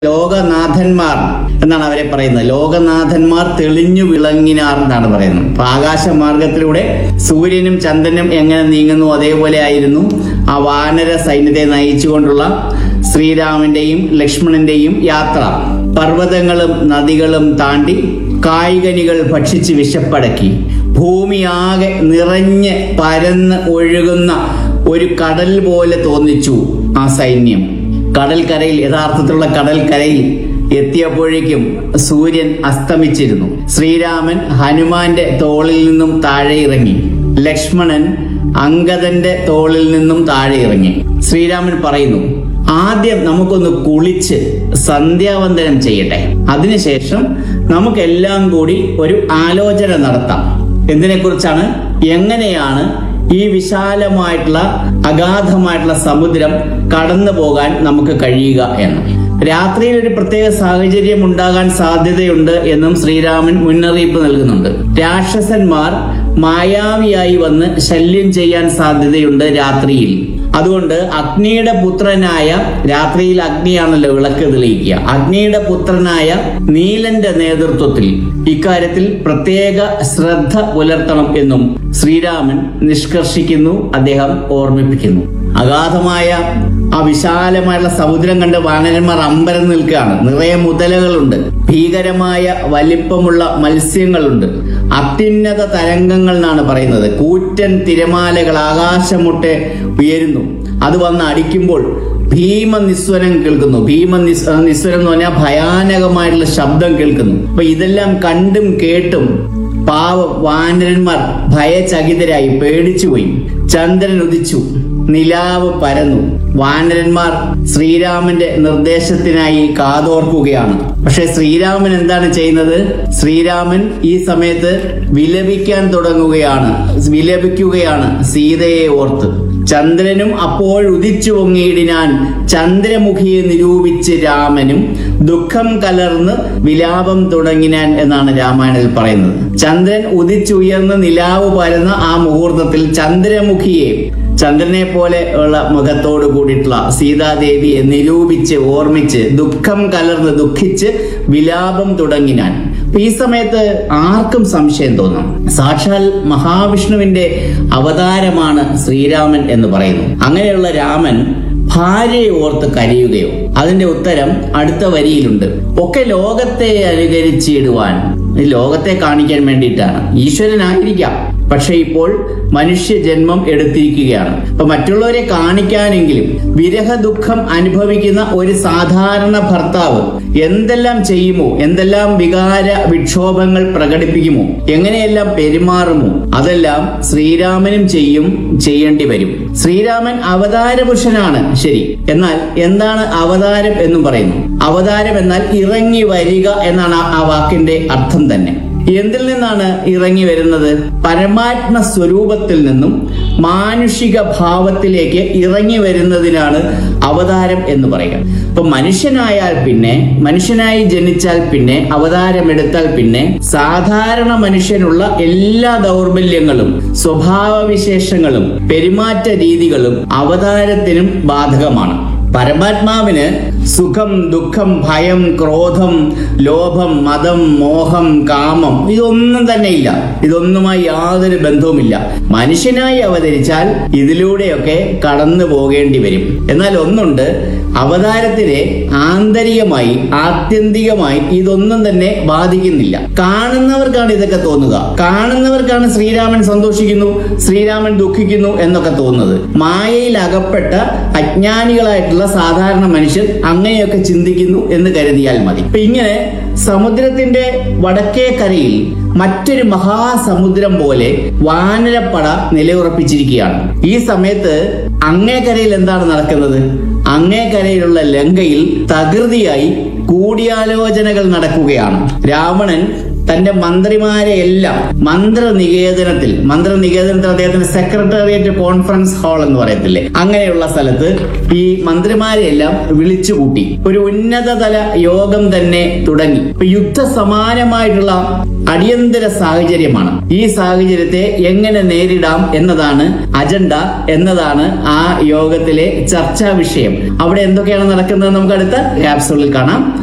ലോകനാഥന്മാർ എന്നാണ് അവരെ പറയുന്നത് ലോകനാഥന്മാർ തെളിഞ്ഞു വിളങ്ങിനാർ എന്നാണ് പറയുന്നത് അപ്പൊ ആകാശമാർഗത്തിലൂടെ സൂര്യനും ചന്ദ്രനും എങ്ങനെ നീങ്ങുന്നു അതേപോലെ ആയിരുന്നു ആ വാനര സൈന്യത്തെ നയിച്ചുകൊണ്ടുള്ള ശ്രീരാമന്റെയും ലക്ഷ്മണന്റെയും യാത്ര പർവ്വതങ്ങളും നദികളും താണ്ടി കായികനികൾ ഭക്ഷിച്ച് വിശപ്പടക്കി ഭൂമിയാകെ നിറഞ്ഞ് പരന്ന് ഒഴുകുന്ന ഒരു കടൽ പോലെ തോന്നിച്ചു ആ സൈന്യം കടൽക്കരയിൽ യഥാർത്ഥത്തിലുള്ള കടൽക്കരയിൽ എത്തിയപ്പോഴേക്കും സൂര്യൻ അസ്തമിച്ചിരുന്നു ശ്രീരാമൻ ഹനുമാന്റെ തോളിൽ നിന്നും താഴെ ഇറങ്ങി ലക്ഷ്മണൻ അങ്കദന്റെ തോളിൽ നിന്നും താഴെ ഇറങ്ങി ശ്രീരാമൻ പറയുന്നു ആദ്യം നമുക്കൊന്ന് കുളിച്ച് സന്ധ്യാവന്ദനം ചെയ്യട്ടെ അതിനുശേഷം നമുക്കെല്ലാം കൂടി ഒരു ആലോചന നടത്താം എന്തിനെക്കുറിച്ചാണ് എങ്ങനെയാണ് ഈ വിശാലമായിട്ടുള്ള അഗാധമായിട്ടുള്ള സമുദ്രം കടന്നു പോകാൻ നമുക്ക് കഴിയുക എന്ന് രാത്രിയിൽ ഒരു പ്രത്യേക സാഹചര്യം ഉണ്ടാകാൻ സാധ്യതയുണ്ട് എന്നും ശ്രീരാമൻ മുന്നറിയിപ്പ് നൽകുന്നുണ്ട് രാക്ഷസന്മാർ മായാവിയായി വന്ന് ശല്യം ചെയ്യാൻ സാധ്യതയുണ്ട് രാത്രിയിൽ അതുകൊണ്ട് അഗ്നിയുടെ പുത്രനായ രാത്രിയിൽ അഗ്നിയാണല്ലോ വിളക്ക് തെളിയിക്കുക അഗ്നിയുടെ പുത്രനായ നീലന്റെ നേതൃത്വത്തിൽ ഇക്കാര്യത്തിൽ പ്രത്യേക ശ്രദ്ധ പുലർത്തണം എന്നും ശ്രീരാമൻ നിഷ്കർഷിക്കുന്നു അദ്ദേഹം ഓർമ്മിപ്പിക്കുന്നു അഗാധമായ ആ വിശാലമായുള്ള സമുദ്രം കണ്ട് വാനരന്മാർ അമ്പരം നിൽക്കുകയാണ് നിറയെ മുതലകളുണ്ട് ഭീകരമായ വലിപ്പമുള്ള മത്സ്യങ്ങളുണ്ട് അത്യുന്നത തരംഗങ്ങൾ എന്നാണ് പറയുന്നത് കൂറ്റൻ തിരമാലകൾ ആകാശമുട്ടെ ഉയരുന്നു അത് വന്ന് അടിക്കുമ്പോൾ ഭീമ നിസ്വരം കേൾക്കുന്നു ഭീമ നിസ് നിസ്വരം എന്ന് പറഞ്ഞാൽ ഭയാനകമായിട്ടുള്ള ശബ്ദം കേൾക്കുന്നു അപ്പൊ ഇതെല്ലാം കണ്ടും കേട്ടും പാവ വാനരന്മാർ ഭയചകിതരായി പേടിച്ചുപോയി ചന്ദ്രൻ ഉദിച്ചു നിലാവ് പരന്നു വാനരന്മാർ ശ്രീരാമന്റെ നിർദ്ദേശത്തിനായി കാതോർക്കുകയാണ് പക്ഷെ ശ്രീരാമൻ എന്താണ് ചെയ്യുന്നത് ശ്രീരാമൻ ഈ സമയത്ത് വിലപിക്കാൻ തുടങ്ങുകയാണ് വിലപിക്കുകയാണ് സീതയെ ഓർത്ത് ചന്ദ്രനും അപ്പോൾ ഉദിച്ചു പൊങ്ങിയിടിനാൻ ചന്ദ്രമുഖിയെ നിരൂപിച്ച് രാമനും ദുഃഖം കലർന്ന് വിലാപം തുടങ്ങിനാൻ എന്നാണ് രാമായണത്തിൽ പറയുന്നത് ചന്ദ്രൻ ഉദിച്ചുയർന്ന് നിലാവ് പരന്ന ആ മുഹൂർത്തത്തിൽ ചന്ദ്രമുഖിയെ ചന്ദ്രനെ പോലെ ഉള്ള മുഖത്തോട് കൂടിയിട്ടുള്ള സീതാദേവിയെ നിരൂപിച്ച് ഓർമ്മിച്ച് ദുഃഖം കലർന്ന് ദുഃഖിച്ച് വിലാപം തുടങ്ങിനാൻ അപ്പൊ ഈ സമയത്ത് ആർക്കും സംശയം തോന്നും സാക്ഷാൽ മഹാവിഷ്ണുവിന്റെ അവതാരമാണ് ശ്രീരാമൻ എന്ന് പറയുന്നു അങ്ങനെയുള്ള രാമൻ ഭാര്യയെ ഓർത്ത് കരയുകയോ അതിന്റെ ഉത്തരം അടുത്ത വരിയിലുണ്ട് ഒക്കെ ലോകത്തെ അനുകരിച്ചിടുവാൻ ഈ ലോകത്തെ കാണിക്കാൻ വേണ്ടിയിട്ടാണ് ഈശ്വരനായിരിക്കാം പക്ഷെ ഇപ്പോൾ മനുഷ്യ ജന്മം എടുത്തിരിക്കുകയാണ് അപ്പൊ മറ്റുള്ളവരെ കാണിക്കാനെങ്കിലും വിരഹ ദുഃഖം അനുഭവിക്കുന്ന ഒരു സാധാരണ ഭർത്താവ് എന്തെല്ലാം ചെയ്യുമോ എന്തെല്ലാം വികാര വിക്ഷോഭങ്ങൾ പ്രകടിപ്പിക്കുമോ എങ്ങനെയെല്ലാം പെരുമാറുമോ അതെല്ലാം ശ്രീരാമനും ചെയ്യും ചെയ്യേണ്ടി വരും ശ്രീരാമൻ അവതാര പുരുഷനാണ് ശരി എന്നാൽ എന്താണ് അവതാരം എന്നും പറയുന്നു അവതാരം എന്നാൽ ഇറങ്ങി വരിക എന്നാണ് ആ- ആ വാക്കിന്റെ അർത്ഥം തന്നെ എന്തിൽ നിന്നാണ് ഇറങ്ങി വരുന്നത് പരമാത്മ സ്വരൂപത്തിൽ നിന്നും മാനുഷിക ഭാവത്തിലേക്ക് ഇറങ്ങി വരുന്നതിനാണ് അവതാരം എന്ന് പറയുക ഇപ്പൊ മനുഷ്യനായാൽ പിന്നെ മനുഷ്യനായി ജനിച്ചാൽ പിന്നെ അവതാരമെടുത്താൽ പിന്നെ സാധാരണ മനുഷ്യനുള്ള എല്ലാ ദൗർബല്യങ്ങളും സ്വഭാവവിശേഷങ്ങളും പെരുമാറ്റ രീതികളും അവതാരത്തിനും ബാധകമാണ് പരമാത്മാവിന് സുഖം ദുഃഖം ഭയം ക്രോധം ലോഭം മതം മോഹം കാമം ഇതൊന്നും തന്നെ ഇല്ല ഇതൊന്നുമായി യാതൊരു ബന്ധവുമില്ല മനുഷ്യനായി അവതരിച്ചാൽ ഇതിലൂടെയൊക്കെ കടന്നു പോകേണ്ടി വരും എന്നാൽ ഒന്നുണ്ട് അവതാരത്തിനെ ആന്തരികമായി ആത്യന്തികമായി ഇതൊന്നും തന്നെ ബാധിക്കുന്നില്ല കാണുന്നവർക്കാണ് ഇതൊക്കെ തോന്നുക കാണുന്നവർക്കാണ് ശ്രീരാമൻ സന്തോഷിക്കുന്നു ശ്രീരാമൻ ദുഃഖിക്കുന്നു എന്നൊക്കെ തോന്നുന്നത് മായയിൽ അകപ്പെട്ട അജ്ഞാനികളായിട്ടുള്ള സാധാരണ മനുഷ്യർ അങ്ങനെയൊക്കെ ചിന്തിക്കുന്നു എന്ന് കരുതിയാൽ മതി അപ്പൊ ഇങ്ങനെ സമുദ്രത്തിന്റെ വടക്കേ കരയിൽ മറ്റൊരു മഹാസമുദ്രം പോലെ വാനരപ്പട നിലയുറപ്പിച്ചിരിക്കുകയാണ് ഈ സമയത്ത് അങ്ങേക്കരയിൽ എന്താണ് നടക്കുന്നത് അങ്ങേക്കരയിലുള്ള ലങ്കയിൽ തകൃതിയായി കൂടിയാലോചനകൾ നടക്കുകയാണ് രാവണൻ തന്റെ മന്ത്രിമാരെ എല്ലാം മന്ത്രനികേതനത്തിൽ മന്ത്രനികേതനത്തിൽ അദ്ദേഹത്തിന്റെ സെക്രട്ടേറിയറ്റ് കോൺഫറൻസ് ഹാൾ എന്ന് പറയത്തില്ലേ അങ്ങനെയുള്ള സ്ഥലത്ത് ഈ മന്ത്രിമാരെ എല്ലാം വിളിച്ചുകൂട്ടി ഒരു ഉന്നതതല യോഗം തന്നെ തുടങ്ങി ഇപ്പൊ യുദ്ധ സമാനമായിട്ടുള്ള അടിയന്തര സാഹചര്യമാണ് ഈ സാഹചര്യത്തെ എങ്ങനെ നേരിടാം എന്നതാണ് അജണ്ട എന്നതാണ് ആ യോഗത്തിലെ ചർച്ചാ വിഷയം അവിടെ എന്തൊക്കെയാണ് നടക്കുന്നത് നമുക്ക് അടുത്ത ക്യാപ്സൂളിൽ കാണാം